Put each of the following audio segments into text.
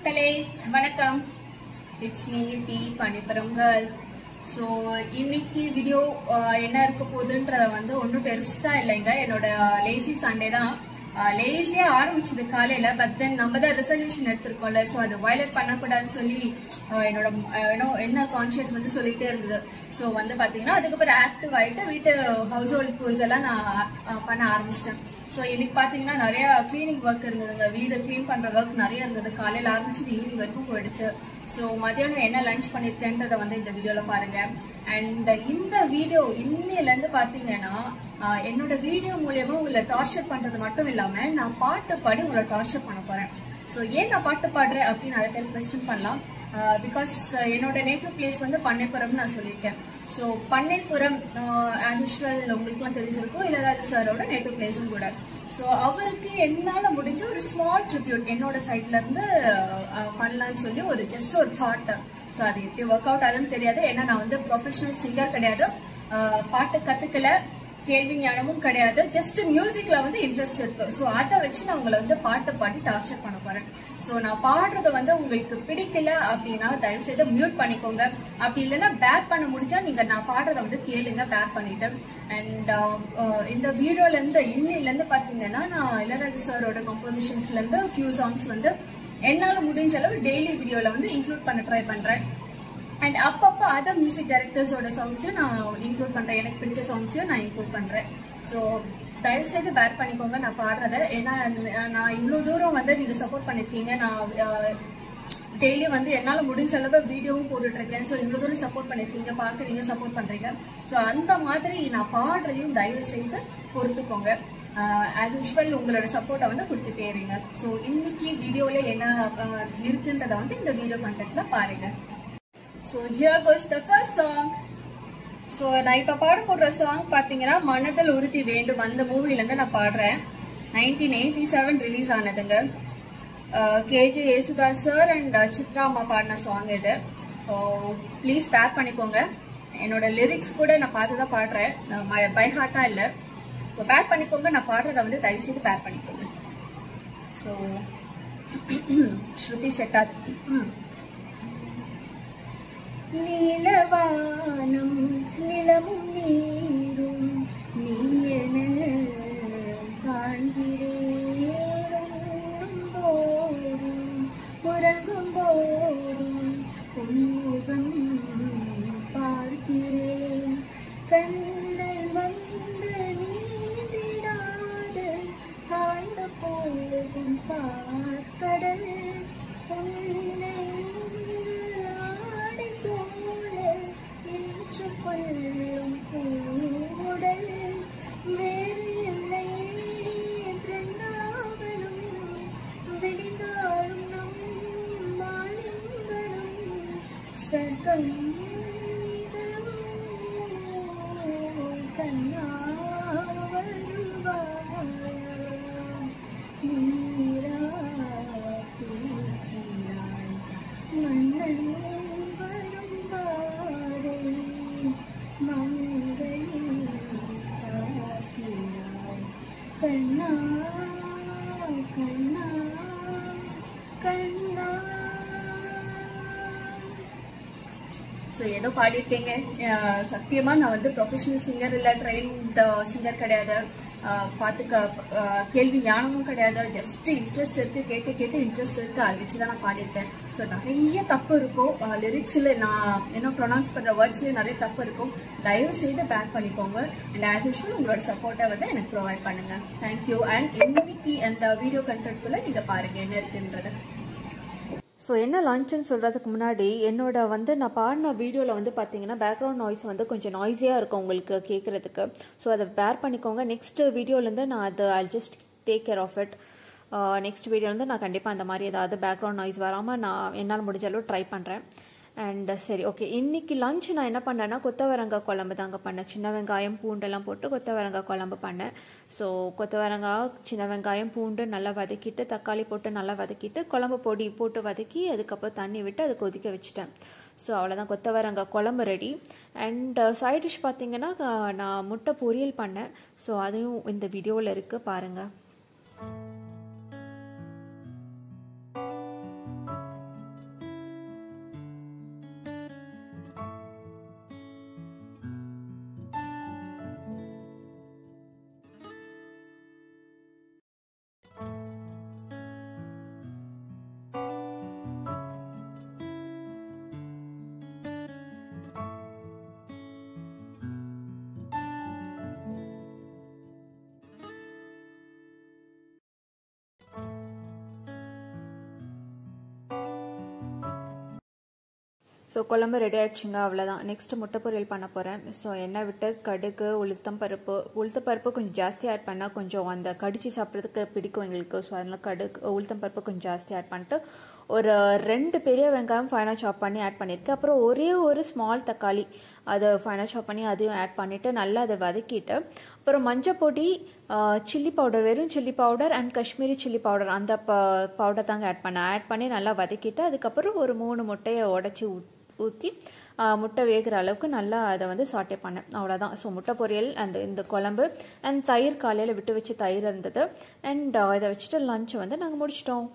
மக்களே வணக்கம் it's me T பணிபுரம் கேர்ள் ஸோ இன்னைக்கு வீடியோ என்ன இருக்க போகுதுன்றத வந்து ஒன்றும் பெருசா இல்லைங்க என்னோட லேசி சண்டே தான் லேசியா ஆரம்பிச்சது காலையில பட் தென் நம்ம தான் ரெசல்யூஷன் எடுத்திருக்கோம்ல ஸோ அது வயலட் பண்ணக்கூடாதுன்னு சொல்லி ஆஹ் என்னோட ஏன்னோ என்ன கான்ஷியஸ் வந்து சொல்லிட்டே இருந்தது ஸோ வந்து பாத்தீங்கன்னா அதுக்கப்புறம் ஆக்டிவ் ஆயிட்டு வீட்டு ஹவுஸ் ஹோல்ட் கோர்ஸ் எல்லாம் நான் ஆஹ் பண்ண ஆரம்பிச்சிட்டேன் ஸோ இன்னைக்கு பாத்தீங்கன்னா நிறைய கிளீனிங் ஒர்க் இருந்ததுங்க வீடு க்ளீன் பண்ற ஒர்க் நிறைய இருந்தது காலையில ஆரம்பிச்சு ஈவினிங் வரைக்கும் போயிடுச்சு ஸோ மதியானம் என்ன லஞ்ச் பண்ணிருக்கேன்றத வந்து இந்த வீடியோல பாருங்க அண்ட் இந்த வீடியோ இன்னையில இருந்து பாத்தீங்கன்னா ஆஹ் என்னோட வீடியோ மூலியமா உங்களை டார்ச்சர் பண்றது மட்டும் இல்லாம நான் பாட்டு பாடி உங்களை டார்ச்சர் பண்ண போறேன் ஸோ ஏன் நான் பாட்டு பாடுறேன் அப்படின்னு நிறைய பேர் கொஸ்டின் பண்ணலாம் பிகாஸ் என்னோட நேட்டிவ் பிளேஸ் வந்து பண்ணைப்புறம்னு நான் சொல்லியிருக்கேன் ஸோ பண்ணைப்புறம் ஆஸ் யூஸ்வல் உங்களுக்குலாம் தெரிஞ்சிருக்கும் இளையராஜா சாரோட நேட்டிவ் பிளேஸும் கூட ஸோ அவருக்கு என்னால் முடிஞ்ச ஒரு ஸ்மால் ட்ரிபியூட் என்னோட சைட்ல இருந்து அஹ், பண்ணலாம்னு சொல்லி ஒரு ஜஸ்ட் ஒரு தாட் ஸோ அது எப்படி ஒர்க் அவுட் ஆகுதுன்னு தெரியாது ஏன்னா நான் வந்து ப்ரொஃபஷனல் சிங்கர் கிடையாது அஹ், பாட்டு கத்துக்கல கேள்வி ஞானமும் கிடையாது ஜஸ்ட் மியூசிக்ல வந்து இன்ட்ரெஸ்ட் இருக்கு ஸோ அதை வச்சு நான் உங்களை வந்து பாட்டு பாடி டார்ச்சர் பண்ண போறேன் ஸோ நான் பாடுறது வந்து உங்களுக்கு பிடிக்கல அப்படின்னா தயவு செய்து மியூட் பண்ணிக்கோங்க அப்படி இல்லைன்னா பேக் பண்ண முடிஞ்சா நீங்க நான் பாடுறத வந்து கேளுங்க பேக் பண்ணிட்டு அண்ட் இந்த வீடியோல இருந்து இன்னில இருந்து பாத்தீங்கன்னா நான் இளையராஜா சாரோட கம்போசிஷன்ஸ்ல இருந்து ஃபியூ சாங்ஸ் வந்து என்னால முடிஞ்ச அளவு டெய்லி வீடியோல வந்து இன்க்ளூட் பண்ண ட்ரை பண்றேன் அண்ட் அப்பப்போ அதர் மியூசிக் டைரக்டர்ஸோட சாங்ஸையும் நான் இன்க்ளூட் பண்றேன் எனக்கு பிடிச்ச சாங்ஸையும் நான் இன்க்ளூட் பண்றேன் ஸோ தயவு செய்து பேர் பண்ணிக்கோங்க நான் பாடுறத ஏன்னா நான் இவ்வளோ தூரம் வந்து நீங்க சப்போர்ட் பண்ணிருக்கீங்க நான் டெய்லி வந்து என்னால முடிஞ்ச அளவு வீடியோவும் போட்டுட்டு இருக்கேன் ஸோ இவ்வளோ தூரம் சப்போர்ட் பண்ணிருக்கீங்க பாக்குறீங்க சப்போர்ட் பண்றீங்க ஸோ அந்த மாதிரி நான் பாடுறதையும் தயவு செய்து பொறுத்துக்கோங்க ஆஸ் யூஸ்வல் உங்களோட சப்போர்ட்டை வந்து கொடுத்துட்டே இருங்க ஸோ இன்னைக்கு வீடியோல என்ன ஆஹ், இருக்குன்றத வந்து இந்த வீடியோ கண்டென்ட்ல பாருங்க so here goes the first song so நான் இப்போ பாட போடுற சாங் பார்த்தீங்கன்னா மனதில் உறுதி வேண்டும் அந்த மூவிலேருந்து நான் பாடுறேன் நைன்டீன் எயிட்டி செவன் ரிலீஸ் ஆனதுங்க கேஜே யேசுதாஸ் சார் அண்ட் சித்ரா அம்மா பாடின சாங் இது ப்ளீஸ் பேக் பண்ணிக்கோங்க என்னோட லிரிக்ஸ் கூட நான் பார்த்து தான் பாடுறேன் பை ஹார்ட்டாக இல்லை ஸோ பேக் பண்ணிக்கோங்க நான் பாடுறத வந்து தயவு செய்து பேக் பண்ணிக்கோங்க ஸோ ஸ்ருதி செட் ஆகுது நீலவானம் நிலமும் நீரும் நீ என காண்கிறேன் உண்ணும் போதும் உறங்கும் போதும் உன்முகம் பார்க்கிறேன் கண்ணன் வந்து நீந்திடாத காய்ந்த போகும் பார்க்கடல் உன்னை இங்கு ஆடை போல ஏற்றுக்கொள்ளும் கூடல் வேறு இல்லை பிருந்தாவனம் விடிந்தாலும் நம் மாலிங்கனம் ஸ்வர்க்கம் இதோ கண்ணா வருவாயா நீரா கேட்கிறாய் மன்னன் வரும் பாதை மங்கை பார்க்கிறாய் கண்ணா கண்ணா கண்ணா ஸோ ஏதோ பாடியிருக்கேங்க அஹ் சத்தியமா நான் வந்து ப்ரொஃபஷனல் சிங்கர் இல்லை ட்ரெயின்ட் சிங்கர் கிடையாது அஹ் பார்த்துக்க அஹ் கேள்வி ஞானமும் கிடையாது ஜஸ்ட் இன்ட்ரெஸ்ட் இருக்கு கேட்டு கேட்டு இன்ட்ரெஸ்ட் இருக்கு அதை வச்சு தான் நான் பாடியிருக்கேன் ஸோ நிறைய தப்பு இருக்கும் லிரிக்ஸில் நான் என்ன ப்ரொனவுன்ஸ் பண்ணுற வேர்ட்ஸ்லேயும் நிறைய தப்பு இருக்கும் தயவு செய்து பேக் பண்ணிக்கோங்க அண்ட் ஆஸ் யூஷுவல் உங்களோட சப்போர்ட்டை வந்து எனக்கு ப்ரொவைட் பண்ணுங்க தேங்க்யூ அண்ட் இன்னைக்கு அந்த வீடியோ கண்டென்ட்குள்ளே நீங்கள் பாருங்க என்ன இருக்குன்றது ஸோ என்ன லஞ்சுன்னு சொல்கிறதுக்கு முன்னாடி என்னோட வந்து நான் பாடின வீடியோவில் வந்து பார்த்தீங்கன்னா பேக்ரவுண்ட் நாய்ஸ் வந்து கொஞ்சம் நாய்ஸியாக இருக்கும் உங்களுக்கு கேட்குறதுக்கு ஸோ அதை பேர் பண்ணிக்கோங்க நெக்ஸ்ட் வீடியோலேருந்து நான் அதை I just take care of it next வீடியோலேருந்து நான் கண்டிப்பாக அந்த மாதிரி ஏதாவது பேக்ரவுண்ட் நாய்ஸ் வராமல் நான் என்னால் முடிஞ்ச அளவு ட்ரை பண்ணுறேன் அண்ட் சரி ஓகே இன்னைக்கு லஞ்ச் நான் என்ன பண்ணேன்னா கொத்தவரங்காய் குழம்பு தாங்க பண்ணேன் சின்ன வெங்காயம் பூண்டெல்லாம் போட்டு கொத்தவரங்காய் குழம்பு பண்ணேன் ஸோ கொத்தவரங்காய் சின்ன வெங்காயம் பூண்டு நல்லா வதக்கிட்டு தக்காளி போட்டு நல்லா வதக்கிட்டு குழம்பு பொடி போட்டு வதக்கி அதுக்கப்புறம் தண்ணி விட்டு அதை கொதிக்க வச்சுட்டேன் ஸோ அவ்வளோதான் கொத்தவரங்காய் குழம்பு ரெடி அண்ட் சைட் டிஷ் பார்த்தீங்கன்னா அஹ், நான் முட்டை பொரியல் பண்ணேன் ஸோ அதையும் இந்த வீடியோவில் இருக்குது பாருங்கள் ஸோ குழம்பு ரெடி ஆயிடுச்சுங்க அவ்வளோதான் நெக்ஸ்ட் முட்டை பொரியல் பண்ண போகிறேன் ஸோ எண்ணெய் விட்டு கடுகு உளுத்தம் பருப்பு உளுத்தம் பருப்பு கொஞ்சம் ஜாஸ்தி ஆட் பண்ணால் கொஞ்சம் அந்த கடிச்சு சாப்பிட்றதுக்கு பிடிக்கும் எங்களுக்கு ஸோ அதனால் கடுகு உளுத்தம் பருப்பு கொஞ்சம் ஜாஸ்தி ஆட் பண்ணிட்டு ஒரு ரெண்டு பெரிய வெங்காயம் ஃபைனாக சாப் பண்ணி ஆட் பண்ணியிருக்கேன் அப்புறம் ஒரே ஒரு ஸ்மால் தக்காளி அதை ஃபைனாக சாப் பண்ணி அதையும் ஆட் பண்ணிவிட்டு நல்லா அதை வதக்கிட்டு அப்புறம் மஞ்சள் பொடி சில்லி பவுடர் வெறும் chilli powder and Kashmiri chilli powder அந்த ப பவுடர் தாங்க ஆட் பண்ணேன் ஆட் பண்ணி நல்லா வதக்கிட்டு அதுக்கப்புறம் ஒரு மூணு முட்டையை உடச்சி ஊற்றி முட்டை வேகிற அளவுக்கு நல்லா அதை வந்து சாட்டே பண்ணேன் அவ்வளோதான் ஸோ முட்டை பொரியல் அந்த இந்த குழம்பு அண்ட் தயிர் காலையில் விட்டு வச்சு தயிர் இருந்தது அண்ட் இதை வச்சுட்டு லஞ்ச் வந்து நாங்கள் முடிச்சிட்டோம்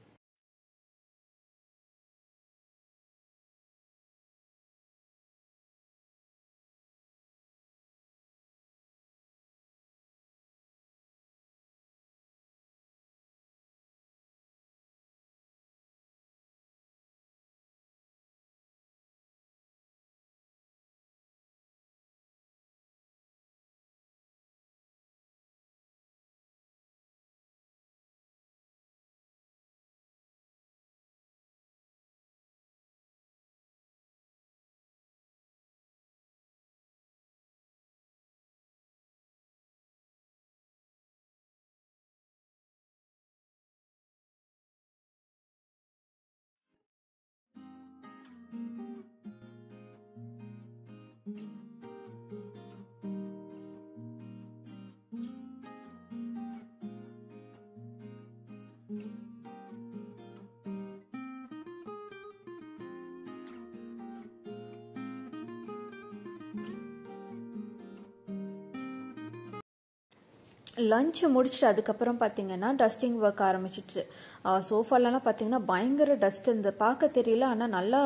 லஞ்ச் முடிச்சுட்டு அதுக்கப்புறம் பார்த்தீங்கன்னா டஸ்டிங் ஒர்க் ஆரம்பிச்சிச்சு சோஃபாலலாம் பார்த்தீங்கன்னா பயங்கர டஸ்ட் இந்த பார்க்க தெரியல ஆனால் நல்லா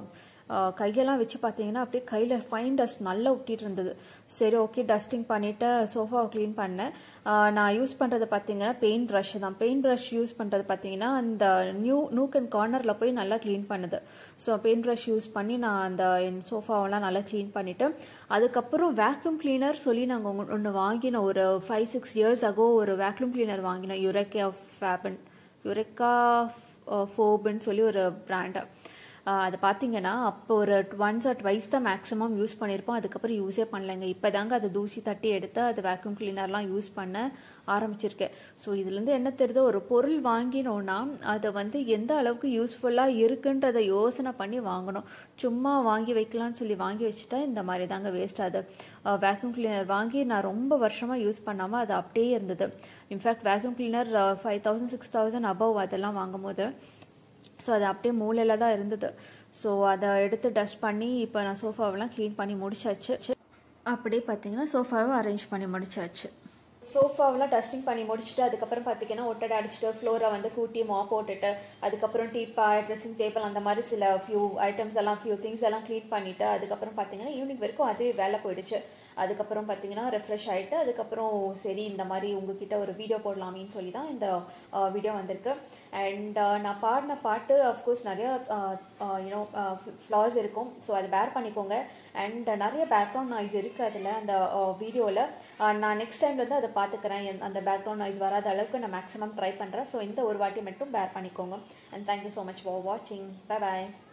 கையெல்லாம் வச்சு பார்த்தீங்கன்னா அப்படியே கையில் ஃபைன் டஸ்ட் நல்லா ஒட்டிட்டு இருந்தது சரி ஓகே டஸ்டிங் பண்ணிவிட்டு சோஃபாவை க்ளீன் பண்ணேன் நான் யூஸ் பண்ணுறது பார்த்தீங்கன்னா பெயிண்ட் ப்ரஷ் தான் பெயிண்ட் ப்ரஷ் யூஸ் பண்ணுறது பார்த்தீங்கன்னா அந்த நியூ நூக் அண்ட் கார்னரில் போய் நல்லா க்ளீன் பண்ணுது ஸோ பெயிண்ட் ப்ரஷ் யூஸ் பண்ணி நான் அந்த என் சோஃபாவெல்லாம் நல்லா க்ளீன் பண்ணிவிட்டு அதுக்கப்புறம் வேக்யூம் கிளீனர் சொல்லி நாங்கள் ஒன்று வாங்கினோம் ஒரு ஃபைவ் சிக்ஸ் இயர்ஸ் அகோ ஒரு வேக்யூம் கிளீனர் வாங்கினோம் யுரெக்கா ஃபேபன் யுரெக்கா ஃபோபுன்னு சொல்லி ஒரு பிராண்டு அது பார்த்தீங்கன்னா அப்போ ஒரு ஒன்ஸ் ஆர் ட்வைஸ் தான் மேக்ஸிமம் யூஸ் பண்ணியிருப்போம் அதுக்கப்புறம் யூஸே பண்ணலைங்க இப்போ தாங்க அது தூசி தட்டி எடுத்து அது வேக்யூம் கிளீனர்லாம் யூஸ் பண்ண ஆரம்பிச்சிருக்கேன் ஸோ இதுலேருந்து என்ன தெரியுது ஒரு பொருள் வாங்கினோன்னா அதை வந்து எந்த அளவுக்கு யூஸ்ஃபுல்லாக இருக்குன்றதை யோசனை பண்ணி வாங்கணும் சும்மா வாங்கி வைக்கலாம்னு சொல்லி வாங்கி வச்சுட்டா இந்த மாதிரி தாங்க வேஸ்ட் அது வேக்யூம் கிளீனர் வாங்கி நான் ரொம்ப வருஷமாக யூஸ் பண்ணாமல் அது அப்படியே இருந்தது in fact vacuum cleaner five thousand six thousand above அதெல்லாம் வாங்கும் போது ஸோ அது அப்படியே மூலையில் தான் இருந்தது ஸோ அதை எடுத்து டஸ்ட் பண்ணி இப்போ நான் சோஃபாவெல்லாம் க்ளீன் பண்ணி முடிச்சாச்சு அப்படியே பார்த்தீங்கன்னா சோஃபாவை அரேஞ்ச் பண்ணி முடிச்சாச்சு சோஃபாவெலாம் டஸ்டிங் பண்ணி முடிச்சுட்டு அதுக்கப்புறம் பார்த்தீங்கன்னா ஒட்டடை அடிச்சுட்டு ஃப்ளோரை வந்து கூட்டி மா போட்டுட்டு அதுக்கப்புறம் டீப்பா ட்ரெஸ்ஸிங் டேபிள் அந்த மாதிரி சில ஃபியூ ஐட்டம்ஸ் எல்லாம் ஃபியூ திங்ஸ் எல்லாம் க்ளீன் பண்ணிட்டு அதுக்கப்புறம் பார்த்தீங்கன்னா ஈவினிங் வரைக்கும் அதுவே வேலை போயிடுச்சு அதுக்கப்புறம் பார்த்தீங்கன்னா ரெஃப்ரெஷ் ஆகிட்டு அதுக்கப்புறம் சரி இந்த மாதிரி உங்ககிட்ட ஒரு வீடியோ போடலாமேன்னு சொல்லி தான் இந்த வீடியோ வந்திருக்கு அண்ட் நான் பாடின பாட்டு அஃப்கோர்ஸ் நிறைய யூனோ ஃப்ளாஸ் இருக்கும் ஸோ அதை பேர் பண்ணிக்கோங்க அண்ட் நிறைய பேக்ரவுண்ட் நாய்ஸ் இருக்குது அதில் அந்த வீடியோவில் நான் நெக்ஸ்ட் டைம் வந்து அதை பார்த்துக்கிறேன் அந்த பேக்ரவுண்ட் நாய்ஸ் வராத அளவுக்கு நான் மேக்ஸிமம் ட்ரை பண்ணுறேன் ஸோ இந்த ஒரு வாட்டி மட்டும் பேர் பண்ணிக்கோங்க and thank you so much for வாட்சிங் பை பாய்